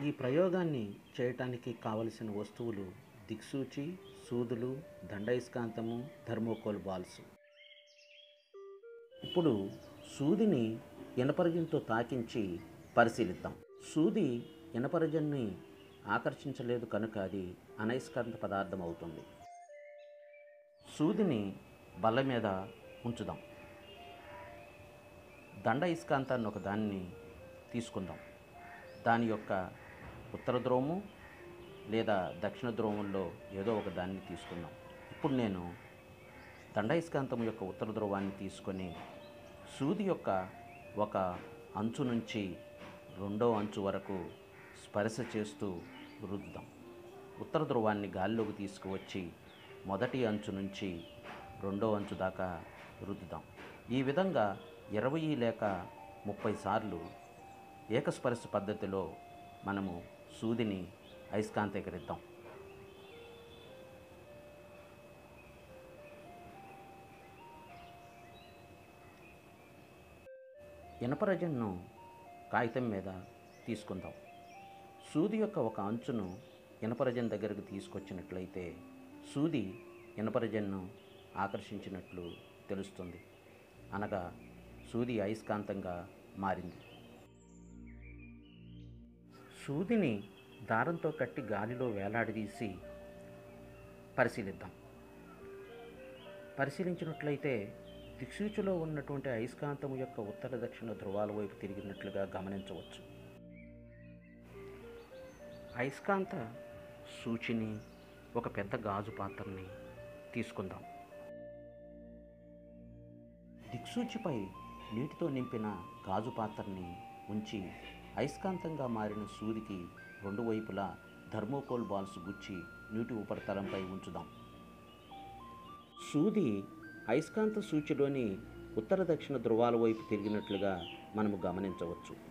ఈ ప్రయోగాన్ని చేయటానికి కావలసిన వస్తువులు దిక్సూచి సూదులు దండయస్కాంతము థర్మోకోల్ బాల్స్ ఇప్పుడు సూదిని ఇనపరజంతో తాకించి పరిశీలిద్దాం సూది ఇనపరజన్ని ఆకర్షించలేదు కనుక అది అనయస్కాంత పదార్థం అవుతుంది సూదిని బల్ల మీద ఉంచుదాం దండ ఇస్కాంతాన్ని ఒక దాన్ని తీసుకుందాం దాని యొక్క ఉత్తర ధ్రువము లేదా దక్షిణ ధ్రువంలో ఏదో ఒక దాన్ని తీసుకుందాం ఇప్పుడు నేను దండయస్కాంతం యొక్క ఉత్తర ధ్రువాన్ని తీసుకొని సూది యొక్క ఒక అంచు నుంచి రెండో అంచు వరకు స్పర్శ చేస్తూ రుద్దుదాం ఉత్తర ధ్రువాన్ని గాలిలోకి తీసుకువచ్చి మొదటి అంచు నుంచి రెండో అంచు దాకా రుద్దుదాం ఈ విధంగా ఇరవై లేక ముప్పై సార్లు ఏకస్పర్శ పద్ధతిలో మనము సూదిని అయస్కాంతీకరిద్దాం ఇనపరజన్ను కాగితం మీద తీసుకుందాం సూది యొక్క ఒక అంచును ఇనపరజన్ దగ్గరకు తీసుకొచ్చినట్లయితే సూది ఇనపరజన్ను ఆకర్షించినట్లు తెలుస్తుంది అనగా సూది అయస్కాంతంగా మారింది సూదిని దారంతో కట్టి గాలిలో వేలాడదీసి పరిశీలిద్దాం పరిశీలించినట్లయితే దిక్సూచిలో ఉన్నటువంటి అయస్కాంతము యొక్క ఉత్తర దక్షిణ ధ్రువాల వైపు తిరిగినట్లుగా గమనించవచ్చు అయస్కాంత సూచిని ఒక పెద్ద గాజు పాత్రని తీసుకుందాం దిక్సూచిపై నీటితో నింపిన గాజు పాత్రని ఉంచి అయస్కాంతంగా మారిన సూదికి రెండు వైపులా థర్మోకోల్ బాల్స్ గుచ్చి నీటి ఉపరితలంపై ఉంచుదాం సూది అయస్కాంత సూచిలోని ఉత్తర దక్షిణ ధ్రువాల వైపు తిరిగినట్లుగా మనము గమనించవచ్చు